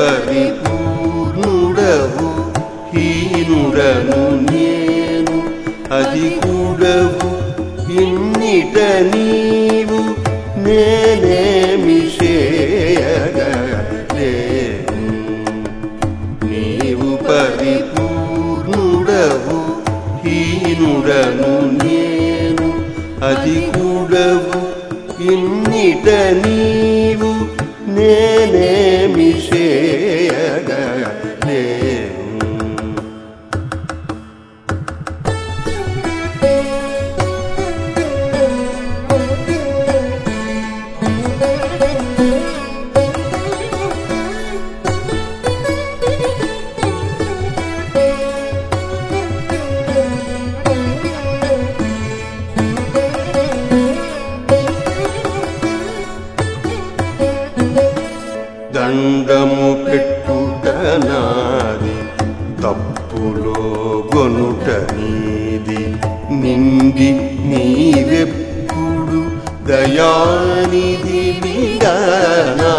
పరిపూర్ణుడవు హీనుడను నేను అది కూడవు ఇన్నిట నీవు నేనేమి చేయగలేను నీవు పరిపూర్ణుడవు హీనుడను నేను అది కూడవు ఇన్నిట నీవు నేనేమి చేయగలేను దండము పెట్టుట నాది తప్పులో గొనుట నీది నిండి నీవెప్పుడు దయానిది విగానా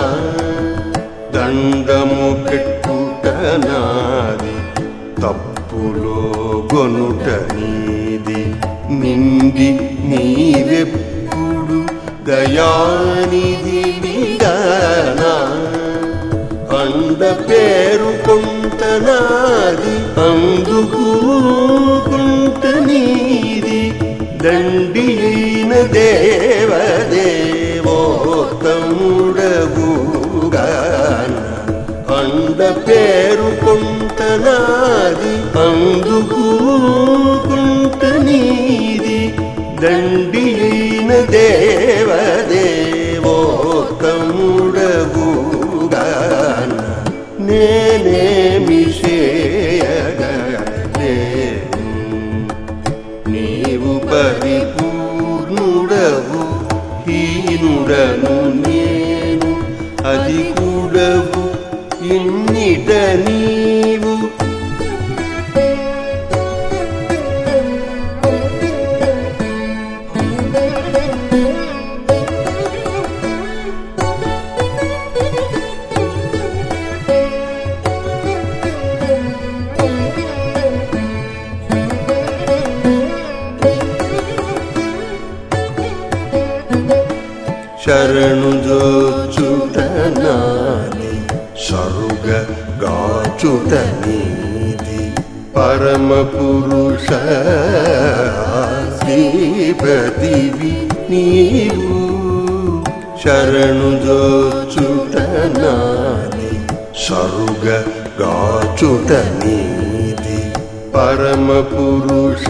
దండము పెట్టుట నాది తప్పులో గొనుట నీది నిండి నీవెప్పుడు దయానిది విగానా అండ పేరు కొంటనాది అందుకు కుంట నీది దండి అయిన దేవదేవోత్తముడగుగాన అండ పేరు కొంటనాది అందుకు కుంట నీది దండి అయిన దేవదేవోత్తముడగుగాన నేనేమి చేయగలేను నీవు పరిపూర్ణుడవు హీనుడను నేను అది కూడవు ఇన్నిట నీవు శరణు జోచుట నాది సరుగ గాచుట నీది పరమ పురుష శ్రీపతివి నీవు శరణు జోచుట నాది సరుగ గాచుట నీది పరమ పురుష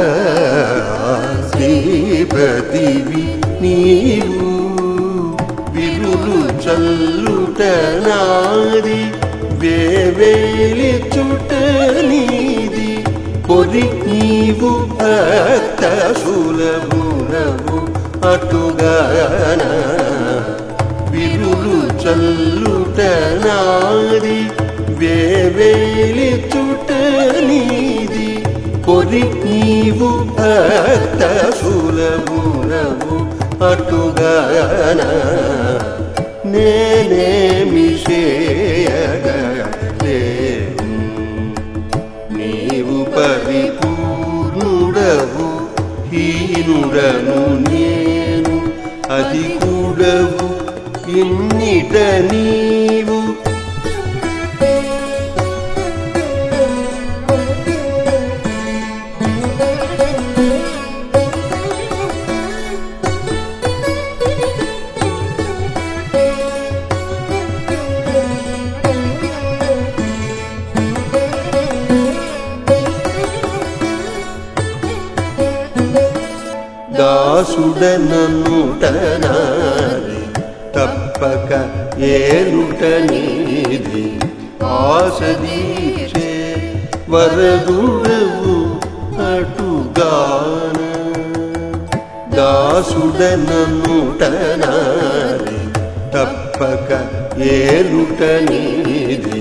శ్రీపతివి నీవు విరులు చల్లుట నాది వేవేలి చుట నీది పొరి నీవు భక్త సులభునవు అటుగాన విరులు చల్లుట నాది వేవేలి చుట నీది పొరి నీవు భక్త సులభునవు అటుగాన నేనేమి చేయగలేను నీవు పరిపూర్ణుడవు హీనుడను నేను అది కూడవు ఇన్నిట నీవు దాసుడననుటనాది తప్పక ఏలుట నీది ఆసదీచే వరదుడవు అటుగాన దాసుడననుటనాది తప్పక ఏలుట నీది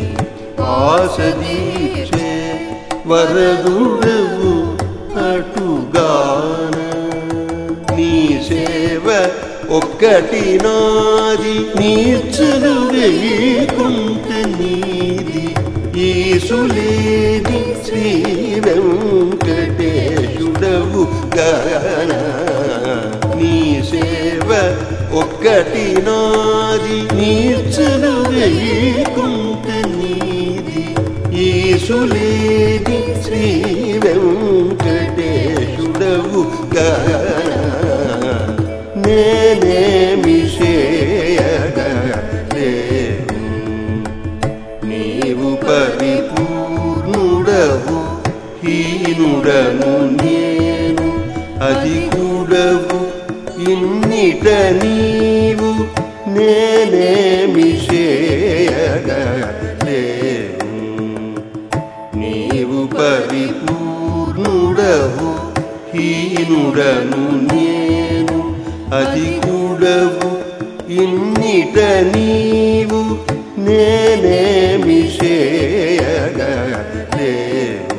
ఆసదీచే వరదుడవు అటుగాన నీ సేవ ఒక్కటి నాది నీర్చులు వేకుంట నీది ఈసులేని శ్రీ వెంకటేశుడవు గాన నీ సేవ ఒక్కటి నాది నీర్చులు వేకుంట నీది ఈసులేని శ్రీ వెంకటేశుడవు గాన నేనేమి చేయగా లేను నీవు పరిపూర్ణుడవు హీనుడను నేను అది కూడవు ఇన్నిట నీవు నేనేమి చేయగా లేను నీవు పరిపూర్ణుడవు హీనుడను నేను అది కూడవు ఇన్నిట నీవు నేనేమి చేయగా లేను